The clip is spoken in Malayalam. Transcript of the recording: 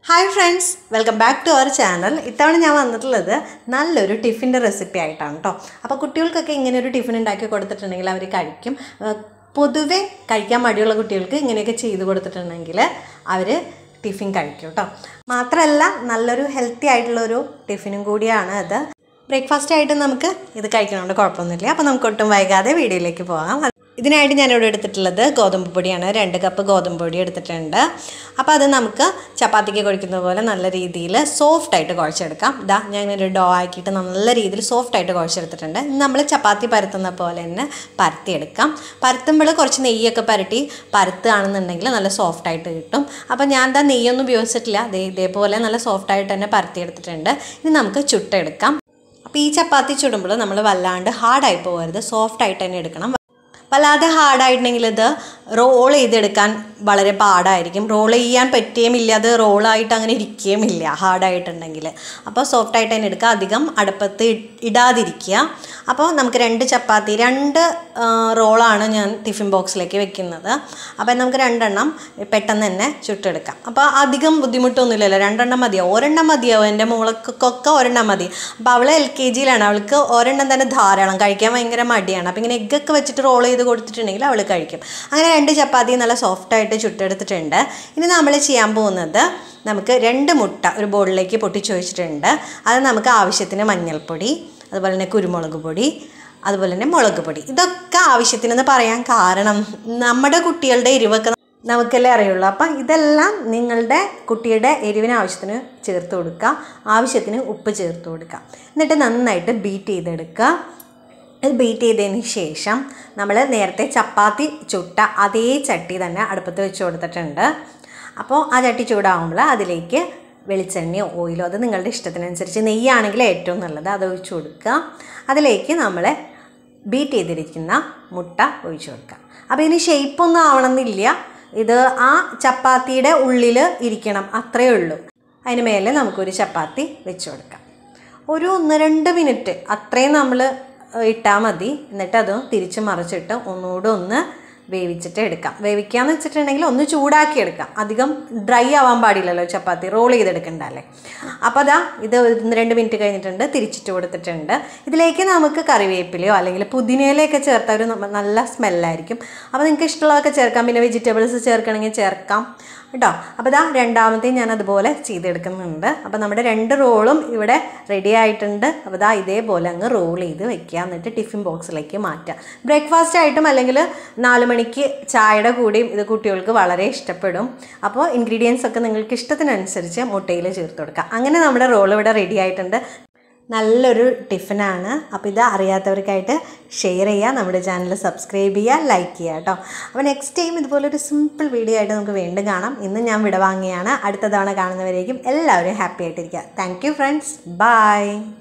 hi friends welcome back to our channel ഇത്തവണ ഞാൻ വന്നിട്ടുള്ളത് നല്ലൊരു ടിഫിൻ്റെ റെസിപ്പി ആയിട്ടാണ് കേട്ടോ അപ്പോൾ കുട്ടികൾക്കൊക്കെ ഇങ്ങനെ ഒരു ടിഫിൻ ഉണ്ടാക്കി കൊടുത്തിട്ടുണ്ടെങ്കിൽ അവർ കഴിക്കും ഏഹ് പൊതുവെ കഴിക്കാൻ മടിയുള്ള കുട്ടികൾക്ക് ഇങ്ങനെയൊക്കെ ചെയ്ത് കൊടുത്തിട്ടുണ്ടെങ്കിൽ അവർ ടിഫിൻ കഴിക്കും കേട്ടോ മാത്രമല്ല നല്ലൊരു ഹെൽത്തി ആയിട്ടുള്ളൊരു ടിഫിനും കൂടിയാണ് അത് ബ്രേക്ക്ഫാസ്റ്റ് ആയിട്ട് നമുക്ക് ഇത് കഴിക്കണോണ്ട് കുഴപ്പമൊന്നുമില്ല അപ്പോൾ നമുക്ക് ഒട്ടും വൈകാതെ വീഡിയോയിലേക്ക് പോകാം ഇതിനായിട്ട് ഞാനിവിടെ എടുത്തിട്ടുള്ളത് ഗോതമ്പ് പൊടിയാണ് രണ്ട് കപ്പ് ഗോതമ്പ് പൊടി എടുത്തിട്ടുണ്ട് അപ്പോൾ അത് നമുക്ക് ചപ്പാത്തിക്ക് കുഴക്കുന്ന പോലെ നല്ല രീതിയിൽ സോഫ്റ്റ് ആയിട്ട് കുഴച്ചെടുക്കാം ഇതാ ഞാൻ ഒരു ഡോ ആക്കിയിട്ട് നല്ല രീതിയിൽ സോഫ്റ്റ് ആയിട്ട് കുഴച്ചെടുത്തിട്ടുണ്ട് ഇനി നമ്മൾ ചപ്പാത്തി പരത്തുന്ന പോലെ തന്നെ പരത്തിയെടുക്കാം പരത്തുമ്പോൾ കുറച്ച് നെയ്യൊക്കെ പരട്ടി പരത്തുകയാണെന്നുണ്ടെങ്കിൽ നല്ല സോഫ്റ്റ് ആയിട്ട് കിട്ടും അപ്പോൾ ഞാൻ എന്താ നെയ്യൊന്നും ഉപയോഗിച്ചിട്ടില്ല ദേ ഇതേപോലെ നല്ല സോഫ്റ്റ് ആയിട്ട് തന്നെ പരത്തിയെടുത്തിട്ടുണ്ട് ഇനി നമുക്ക് ചുട്ടെടുക്കാം അപ്പോൾ ഈ ചപ്പാത്തി ചുടുമ്പോൾ നമ്മൾ വല്ലാണ്ട് ഹാർഡായി പോകരുത് സോഫ്റ്റ് ആയിട്ട് തന്നെ എടുക്കണം വല്ലാതെ ഹാർഡായിട്ടുണ്ടെങ്കിൽ ഇത് റോൾ ചെയ്തെടുക്കാൻ വളരെ പാടായിരിക്കും റോൾ ചെയ്യാൻ പറ്റുകയുമില്ല അത് റോളായിട്ട് അങ്ങനെ ഇരിക്കുകയുമില്ല ഹാർഡായിട്ടുണ്ടെങ്കിൽ അപ്പോൾ സോഫ്റ്റ് ആയിട്ട് തന്നെ എടുക്കുക അധികം അടുപ്പത്ത് ഇ- ഇടാതിരിക്കുക അപ്പോൾ നമുക്ക് രണ്ട് ചപ്പാത്തി രണ്ട് ആ, റോളാണ് ഞാൻ ടിഫിൻ ബോക്സിലേക്ക് വെക്കുന്നത് അപ്പോൾ നമുക്ക് രണ്ടെണ്ണം പെട്ടെന്ന് തന്നെ ചുട്ടെടുക്കാം അപ്പോൾ അധികം ബുദ്ധിമുട്ടൊന്നുമില്ലല്ലോ രണ്ടെണ്ണം മതിയാവും ഒരെണ്ണം മതിയാവും എൻ്റെ മോൾക്കൊക്കെ ഒരെണ്ണം മതി അപ്പോൾ അവൾ എൽ കെ ജിയിലാണ് അവൾക്ക് ഒരെണ്ണം തന്നെ ധാരാളം കഴിക്കാൻ ഭയങ്കര മടിയാണ് അപ്പോൾ ഇങ്ങനെ എഗ്ഗൊക്കെ വെച്ചിട്ട് റോൾ ചെയ്ത് കൊടുത്തിട്ടുണ്ടെങ്കിൽ അവൾ കഴിക്കും അങ്ങനെ രണ്ട് ചപ്പാത്തി നല്ല സോഫ്റ്റായിട്ട് ചുട്ടെടുത്തിട്ടുണ്ട് ഇനി നമ്മൾ ചെയ്യാൻ പോകുന്നത് നമുക്ക് രണ്ട് മുട്ട ഒരു ബോളിലേക്ക് പൊട്ടിച്ച് വെച്ചിട്ടുണ്ട് അത് നമുക്ക് ആവശ്യത്തിന് മഞ്ഞൾപ്പൊടി അതുപോലെ തന്നെ കുരുമുളക് പൊടി അതുപോലെ തന്നെ മുളക് പൊടി ഇതൊക്കെ ആവശ്യത്തിനെന്ന് പറയാൻ കാരണം നമ്മുടെ കുട്ടികളുടെ എരിവൊക്കെ നമുക്കല്ലേ അറിയുള്ളൂ അപ്പം ഇതെല്ലാം നിങ്ങളുടെ കുട്ടിയുടെ എരിവിന് ആവശ്യത്തിന് ചേർത്ത് കൊടുക്കുക ആവശ്യത്തിന് ഉപ്പ് ചേർത്ത് കൊടുക്കുക എന്നിട്ട് നന്നായിട്ട് ബീറ്റ് ചെയ്തെടുക്കുക ഇത് ബീറ്റ് ചെയ്തതിന് ശേഷം നമ്മൾ നേരത്തെ ചപ്പാത്തി ചുട്ട അതേ ചട്ടി തന്നെ അടുപ്പത്ത് വെച്ച് കൊടുത്തിട്ടുണ്ട് അപ്പോൾ ആ ചട്ടി ചൂടാകുമ്പോൾ അതിലേക്ക് വെളിച്ചെണ്ണയോ ഓയിലോ അത് നിങ്ങളുടെ ഇഷ്ടത്തിനനുസരിച്ച് നെയ്യാണെങ്കിൽ ഏറ്റവും നല്ലത് അത് ഒഴിച്ച് കൊടുക്കുക അതിലേക്ക് നമ്മൾ ബീറ്റ് ചെയ്തിരിക്കുന്ന മുട്ട ഒഴിച്ച് കൊടുക്കുക അപ്പോൾ ഇതിന് ഷേപ്പൊന്നും ആവണമെന്നില്ല ഇത് ആ ചപ്പാത്തിയുടെ ഉള്ളിൽ ഇരിക്കണം അത്രയേ ഉള്ളൂ അതിന് മേലെ നമുക്കൊരു ചപ്പാത്തി വെച്ച് കൊടുക്കാം ഒരു ഒന്ന് രണ്ട് മിനിറ്റ് അത്രയും നമ്മൾ ഇട്ടാൽ മതി എന്നിട്ട് അത് തിരിച്ച് മറിച്ചിട്ട് ഒന്നുകൂടെ ഒന്ന് വേവിച്ചിട്ട് എടുക്കാം വേവിക്കാന്ന് വെച്ചിട്ടുണ്ടെങ്കിൽ ഒന്ന് ചൂടാക്കി എടുക്കാം അധികം ഡ്രൈ ആവാൻ പാടില്ലല്ലോ ചപ്പാത്തി റോൾ ചെയ്തെടുക്കണ്ടല്ലേ അപ്പോൾ അതാ ഇത് ഒന്ന് രണ്ട് മിനിറ്റ് കഴിഞ്ഞിട്ടുണ്ട് തിരിച്ചിട്ട് കൊടുത്തിട്ടുണ്ട് ഇതിലേക്ക് നമുക്ക് കറിവേപ്പിലയോ അല്ലെങ്കിൽ പുതിനയിലയൊക്കെ ചേർത്ത ഒരു നമ്മ- നല്ല സ്മെല്ലായിരിക്കും അപ്പോൾ നിങ്ങൾക്ക് ഇഷ്ടമുള്ളതൊക്കെ ചേർക്കാം പിന്നെ വെജിറ്റബിൾസ് ചേർക്കണമെങ്കിൽ ചേർക്കാം കേട്ടോ അപ്പോൾ ഇതാ രണ്ടാമത്തെയും ഞാൻ അതുപോലെ ചെയ്തെടുക്കുന്നുണ്ട് അപ്പോൾ നമ്മുടെ രണ്ട് റോളും ഇവിടെ റെഡി ആയിട്ടുണ്ട് അപ്പോൾ ഇതാ ഇതേപോലെ അങ്ങ് റോൾ ചെയ്ത് വെക്കുക എന്നിട്ട് ടിഫിൻ ബോക്സിലേക്ക് മാറ്റുക ബ്രേക്ക്ഫാസ്റ്റ് ആയിട്ടും അല്ലെങ്കിൽ നാല് മണിക്ക് ചായയുടെ കൂടെയും ഇത് കുട്ടികൾക്ക് വളരെ ഇഷ്ടപ്പെടും അപ്പോൾ ഇൻഗ്രീഡിയൻസ് ഒക്കെ നിങ്ങൾക്ക് ഇഷ്ടത്തിനനുസരിച്ച് മുട്ടയിൽ ചേർത്ത് കൊടുക്കുക അങ്ങനെ നമ്മുടെ റോൾ ഇവിടെ റെഡി ആയിട്ടുണ്ട് നല്ലൊരു ടിഫിനാണ് അപ്പോൾ ഇത് അറിയാത്തവർക്കായിട്ട് ഷെയർ ചെയ്യുക നമ്മുടെ ചാനൽ സബ്സ്ക്രൈബ് ചെയ്യുക ലൈക്ക് ചെയ്യുക കേട്ടോ അപ്പോൾ നെക്സ്റ്റ് ടൈം ഇതുപോലൊരു സിമ്പിൾ വീഡിയോ ആയിട്ട് നമുക്ക് വീണ്ടും കാണാം ഇന്ന് ഞാൻ വിടവാങ്ങിയാണ് അടുത്ത തവണ കാണുന്നവരേക്കും എല്ലാവരും ഹാപ്പി ആയിട്ടിരിക്കുക താങ്ക് യു ഫ്രണ്ട്സ് ബൈ